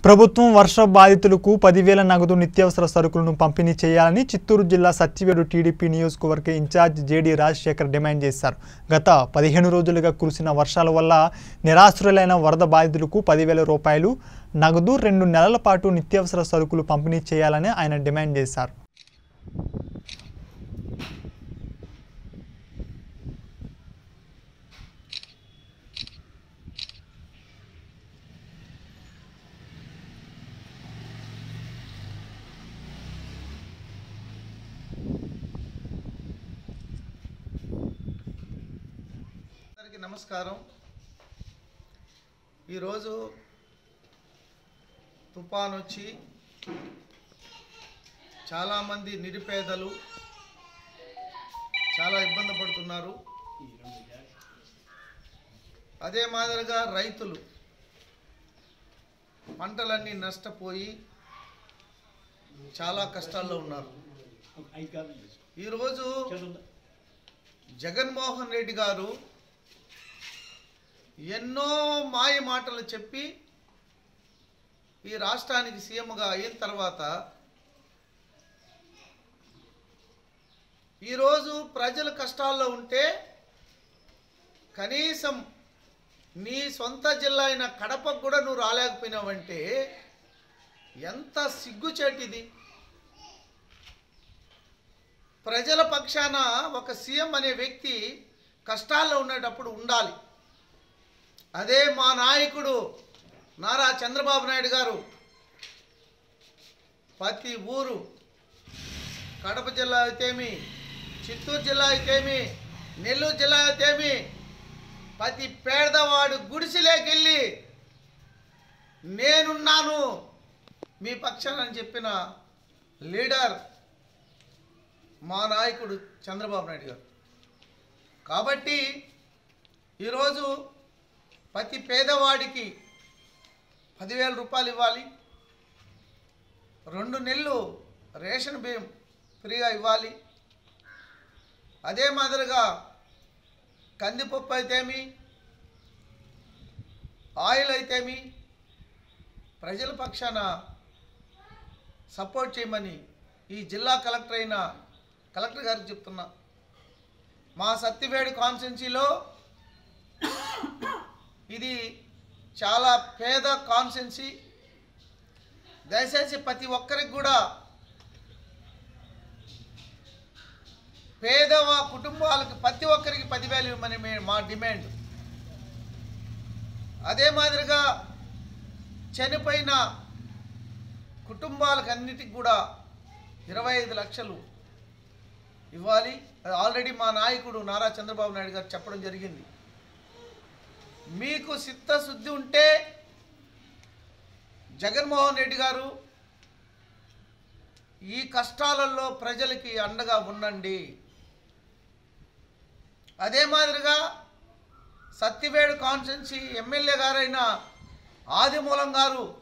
ప్రభుత్వం వర్ష బాధితులకు పదివేల నగదు నిత్యావసర సరుకులను పంపిణీ చేయాలని చిత్తూరు జిల్లా సత్యవేడు టీడీపీ నియోజకవర్గ ఇన్ఛార్జ్ జేడీ రాజశేఖర్ డిమాండ్ చేశారు గత పదిహేను రోజులుగా కురిసిన వర్షాల వల్ల నిరాశ్రులైన వరద బాధితులకు పదివేల రూపాయలు నగదు రెండు నెలల పాటు నిత్యావసర సరుకులు పంపిణీ చేయాలని ఆయన డిమాండ్ చేశారు అందరికీ నమస్కారం ఈరోజు తుఫాన్ వచ్చి చాలామంది నిరుపేదలు చాలా ఇబ్బంది పడుతున్నారు అదే మాదిరిగా రైతులు పంటలన్నీ నష్టపోయి చాలా కష్టాల్లో ఉన్నారు ఈరోజు జగన్మోహన్ రెడ్డి గారు ఎన్నో మాయ మాటలు చెప్పి ఈ రాష్ట్రానికి సీఎంగా అయిన తర్వాత ఈరోజు ప్రజలు కష్టాల్లో ఉంటే కనీసం నీ సొంత జిల్లా అయిన కడపకు కూడా నువ్వు రాలేకపోయినావంటే ఎంత సిగ్గుచేటిది ప్రజల పక్షాన ఒక సీఎం అనే వ్యక్తి కష్టాల్లో ఉండేటప్పుడు ఉండాలి అదే మా నాయకుడు నారా చంద్రబాబు నాయుడు గారు ప్రతి ఊరు కడప జిల్లా అయితేమి చిత్తూరు జిల్లా అయితేమి నెల్లూరు జిల్లా అయితేమి ప్రతి పేదవాడు గుడిసెలేకెళ్ళి నేనున్నాను మీ పక్షాన అని చెప్పిన లీడర్ మా నాయకుడు చంద్రబాబు నాయుడు గారు కాబట్టి ఈరోజు ప్రతి పేదవాడికి పదివేల రూపాయలు ఇవ్వాలి రెండు నెలలు రేషన్ బియ్యం ఫ్రీగా ఇవ్వాలి అదే మాదిరిగా కందిపప్పు అయితేమి ఆయిల్ అయితేమి ప్రజల పక్షాన సపోర్ట్ చేయమని ఈ జిల్లా కలెక్టర్ అయిన కలెక్టర్ గారికి చెప్తున్నా మా సత్యవేడు కాన్స్టెన్సీలో ఇది చాలా పేద కాన్స్టెన్సీ దయచేసి ప్రతి ఒక్కరికి కూడా పేదవ కుటుంబాలకు ప్రతి ఒక్కరికి పదివేలు ఇవ్వమని మే- మా డిమాండ్ అదే మాదిరిగా చనిపోయిన కుటుంబాలకు అన్నిటికి కూడా ఇరవై ఐదు లక్షలు ఇవ్వాలి అది ఆల్రెడీ మా నాయకుడు నారా చంద్రబాబు నాయుడు గారు చెప్పడం జరిగింది మీకు చిత్తశుద్ధి ఉంటే జగన్మోహన్ రెడ్డి గారు ఈ కష్టాలలో ప్రజలకి అండగా ఉండండి అదే మాదిరిగా సత్యవేడు కాన్స్టెన్సీ ఎమ్మెల్యే గారైన ఆదిమూలం గారు